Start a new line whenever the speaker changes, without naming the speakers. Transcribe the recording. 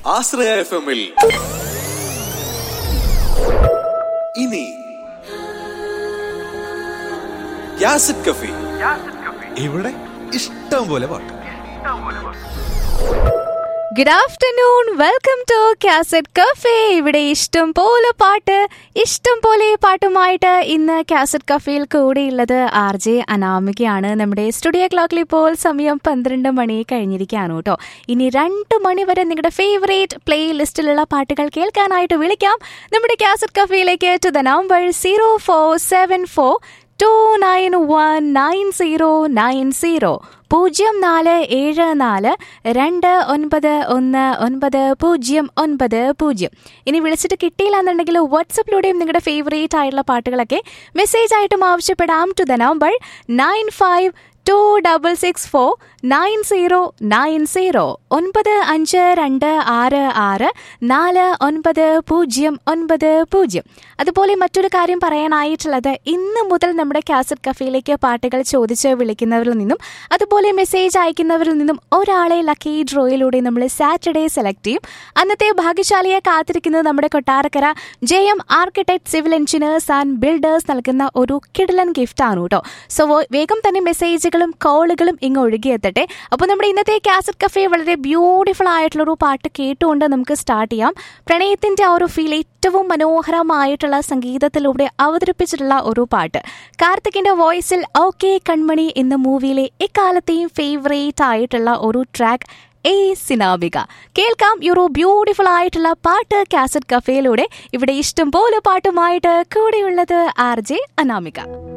ആശ്രയ F എമ്മിൽ ഇനി യാസിഡ് കഫി
ഇവിടെ ഇഷ്ടം പോലെ പാട്ട്
good afternoon welcome to Cassette Cafe ഇവിടെ ഇഷ്ടം പോലെ പാട്ട് ഇഷ്ടം പോലെ പാട്ടുമായിട്ട് ഇന്ന് കാസറ്റ് കഫേയിൽ കൂടെയുള്ളത് ആർ ജെ അനാമികയാണ് നമ്മുടെ സ്റ്റുഡിയോ ക്ലോക്കിൽ ഇപ്പോൾ സമയം പന്ത്രണ്ട് മണി കഴിഞ്ഞിരിക്കുകയാണ് കേട്ടോ ഇനി രണ്ട് മണി വരെ നിങ്ങളുടെ ഫേവറേറ്റ് പ്ലേ ലിസ്റ്റിലുള്ള പാട്ടുകൾ കേൾക്കാനായിട്ട് വിളിക്കാം നമ്മുടെ കാസറ്റ് കഫേയിലേക്ക് to the number zero four seven four two nine one nine zero nine zero പൂജ്യം നാല് ഏഴ് നാല് രണ്ട് ഒൻപത് ഒന്ന് ഒൻപത് പൂജ്യം ഒൻപത് പൂജ്യം ഇനി വിളിച്ചിട്ട് കിട്ടിയില്ല എന്നുണ്ടെങ്കിൽ വാട്സപ്പിലൂടെയും നിങ്ങളുടെ ഫേവറേറ്റ് ആയിട്ടുള്ള പാട്ടുകളൊക്കെ മെസ്സേജ് ആയിട്ടും ആവശ്യപ്പെടാം to the number nine five two double six four nine zero nine zero ഒൻപത് അഞ്ച് രണ്ട് ആറ് ആറ് നാല് ഒൻപത് പൂജ്യം ഒൻപത് പൂജ്യം അതുപോലെ മറ്റൊരു കാര്യം പറയാനായിട്ടുള്ളത് ഇന്ന് മുതൽ നമ്മുടെ കാസറ്റ് കഫേയിലേക്ക് പാട്ടുകൾ ചോദിച്ച് വിളിക്കുന്നവരിൽ നിന്നും അതുപോലെ മെസ്സേജ് അയക്കുന്നവരിൽ നിന്നും ഒരാളെ ലക്കി ഡ്രോയിലൂടെ നമ്മൾ സാറ്റർഡേ സെലക്ട് ചെയ്യും അന്നത്തെ ഭാഗ്യശാലിയെ കാത്തിരിക്കുന്നത് നമ്മുടെ Kottarakkara J M architect civil engineers and builders നൽകുന്ന ഒരു കിടലൻ ഗിഫ്റ്റ് ആണ് കേട്ടോ സോ വേഗം തന്നെ മെസ്സേജുകളും കോളുകളും ഇങ്ങ് ഒഴുകിയെത്തട്ടെ അപ്പോൾ നമ്മുടെ ഇന്നത്തെ കാസറ്റ് കഫേ വളരെ ബ്യൂട്ടിഫുൾ ആയിട്ടുള്ള ഒരു പാട്ട് കേട്ടുകൊണ്ട് നമുക്ക് സ്റ്റാർട്ട് ചെയ്യാം പ്രണയത്തിന്റെ ആ ഒരു ഫീൽ ഏറ്റവും മനോഹരമായിട്ടുള്ള സംഗീതത്തിലൂടെ അവതരിപ്പിച്ചിട്ടുള്ള ഒരു പാട്ട് കാർത്തികിന്റെ വോയിസിൽ ഓക്കെ കൺമണി എന്ന മൂവിയിലെ എക്കാലത്തെയും ഫേവറേറ്റ് ആയിട്ടുള്ള ഒരു ട്രാക്ക് ഏ സിനാബിക കേൾക്കാം ഈ ഒരു ബ്യൂട്ടിഫുൾ ആയിട്ടുള്ള പാട്ട് കാസറ്റ് കഫേയിലൂടെ ഇവിടെ ഇഷ്ടം പോലെ പാട്ടുമായിട്ട് കൂടെയുള്ളത് ആർ ജെ അനാമിക